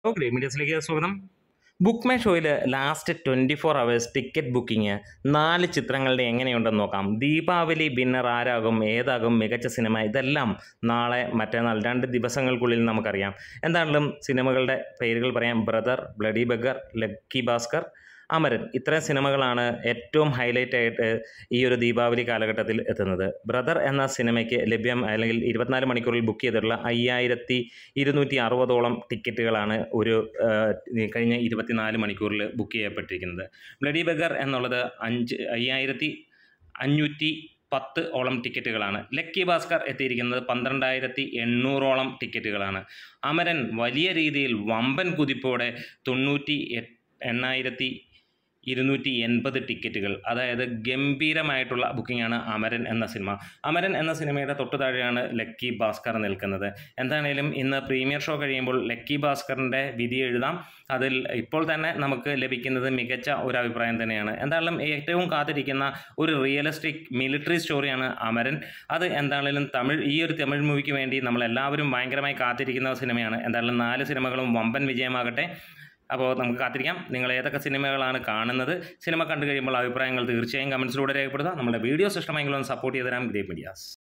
great മീഡിയസിലേക്ക് സ്വാഗതം book my ഷോയിൽ last twenty four hours ticket booking നാല് ചിത്രങ്ങളുടെ എങ്ങനെയുണ്ടെന്ന് നോക്കാം ദീപാവലി വിന്നർ ആരാകും ഏതാകും മികച്ച സിനിമ ഇതെല്ലാം നാളെ മറ്റന്നാൾ രണ്ട് ദിവസങ്ങൾക്കുള്ളിൽ നമുക്കറിയാം എന്താണെങ്കിലും സിനിമകളുടെ പേരുകൾ പറയാം brother bloody beggar lucky Bhaskar Amaran ഇത്രയും സിനിമകളാണ് ഏറ്റവും ഹൈലൈറ്റ് ആയിട്ട് ഈ ഒരു ദീപാവലി കാലഘട്ടത്തിൽ എത്തുന്നത് ബ്രദർ എന്ന സിനിമയ്ക്ക് ലഭ്യം അല്ലെങ്കിൽ ഇരുപത്തിനാല് മണിക്കൂറിൽ ബുക്ക് ചെയ്തിട്ടുള്ള അയ്യായിരത്തി ഇരുന്നൂറ്റി അറുപതോളം ടിക്കറ്റുകളാണ് ഒരു ആ, കഴിഞ്ഞ ഇരുപത്തിനാല് മണിക്കൂറിൽ ബുക്ക് ചെയ്യപ്പെട്ടിരിക്കുന്നത് ബ്ലഡി ബഗർ എന്നുള്ളത് അഞ്ച് അയ്യായിരത്തി അഞ്ഞൂറ്റി പത്ത് ഓളം ടിക്കറ്റുകളാണ് ലക്കി ഭാസ്കർ എത്തിയിരിക്കുന്നത് പന്ത്രണ്ടായിരത്തി എണ്ണൂറോളം ടിക്കറ്റുകളാണ് അമരൻ വലിയ രീതിയിൽ വമ്പൻ കുതിപ്പോടെ തൊണ്ണൂറ്റി എട്ട് എണ്ണായിരത്തി ഇരുന്നൂറ്റി എൺപത് ടിക്കറ്റുകൾ അതായത് ഗംഭീരമായിട്ടുള്ള ബുക്കിംഗാണ് അമരൻ എന്ന സിനിമ അമരൻ എന്ന സിനിമയുടെ തൊട്ടു താഴെയാണ് ലക്കി ഭാസ്കർ നിൽക്കുന്നത് എന്താണേലും ഇന്ന് പ്രീമിയർ ഷോ കഴിയുമ്പോൾ ലക്കി ഭാസ്കറിൻ്റെ വിധി എഴുതാം അതിൽ ഇപ്പോൾ തന്നെ നമുക്ക് ലഭിക്കുന്നത് മികച്ച ഒരു അഭിപ്രായം തന്നെയാണ് എന്തായാലും ഏറ്റവും കാത്തിരിക്കുന്ന ഒരു റിയലിസ്റ്റിക് മിലിറ്ററി സ്റ്റോറിയാണ് അമരൻ അത് എന്താണെങ്കിലും തമിഴ് ഈ ഒരു തമിഴ് മൂവിക്ക് വേണ്ടി നമ്മളെല്ലാവരും ഭയങ്കരമായി കാത്തിരിക്കുന്ന സിനിമയാണ് എന്തായാലും നാല് സിനിമകളും വമ്പൻ വിജയമാകട്ടെ അപ്പോൾ നമുക്ക് കാത്തിരിക്കാം നിങ്ങൾ ഏതൊക്കെ സിനിമകളാണ് കാണുന്നത് സിനിമ കണ്ടു കഴിയുമ്പോൾ അഭിപ്രായങ്ങൾ തീർച്ചയായും കമൻസിലൂടെ രേഖപ്പെടുത്തുക നമ്മുടെ വീഡിയോസ് ഇഷ്ടമെങ്കിലും ഒന്ന് സപ്പോർട്ട് ചെയ്ത് തരാം ഗ്രേറ്റ് മീഡിയാസ്